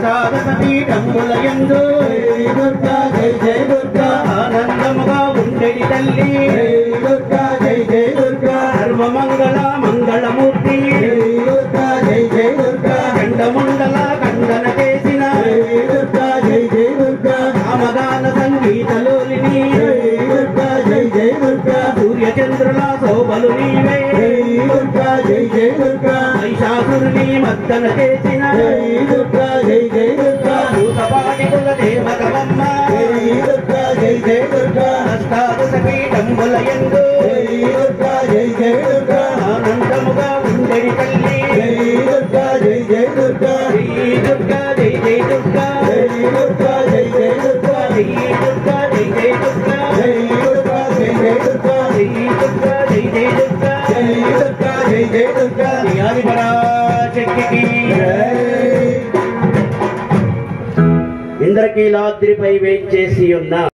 అష్టాదశపీఠములయందు జై దుర్గా జై జై దుర్గా ఆనందముగా ఉండెడి తల్లి జై దుర్గా జై జై దుర్గా సర్వమంగళ మంగళమూర్తి జై దుర్గా జై జై దుర్గా ఖండముండల ఖండన చేసిన జై దుర్గా జై జై దుర్గా రామగాన సంగీతలోలిని జై దుర్గా జై జై దుర్గా సూర్యచంద్రుల శోభలు నీవే జై దుర్గా జై జై దుర్గా మహిషాసురుని మద్దన చేసిన జై దుర్గా జై జై దుర్గా భూతపాటి కుల దేవతమ్మ జై దుర్గా జై జై దుర్గా అష్టాదశ పీఠములయందు జై దుర్గా జై జై దుర్గా ఆనందముగా ఉండెడి తల్లి జై దుర్గా జై జై దుర్గా జై దుర్గా జై జై దుర్గా జై దుర్గా జై జై దుర్గా జై దుర్గా జై జై దుర్గా జై దుర్గా జై జై దుర్గా జై దుర్గా జై జై దుర్గా జై దుర్గా జై జై దుర్గా ఆదిపరాశక్తికి జై ఇంద్రకీలాద్రిపై వేయించేసి ఉన్న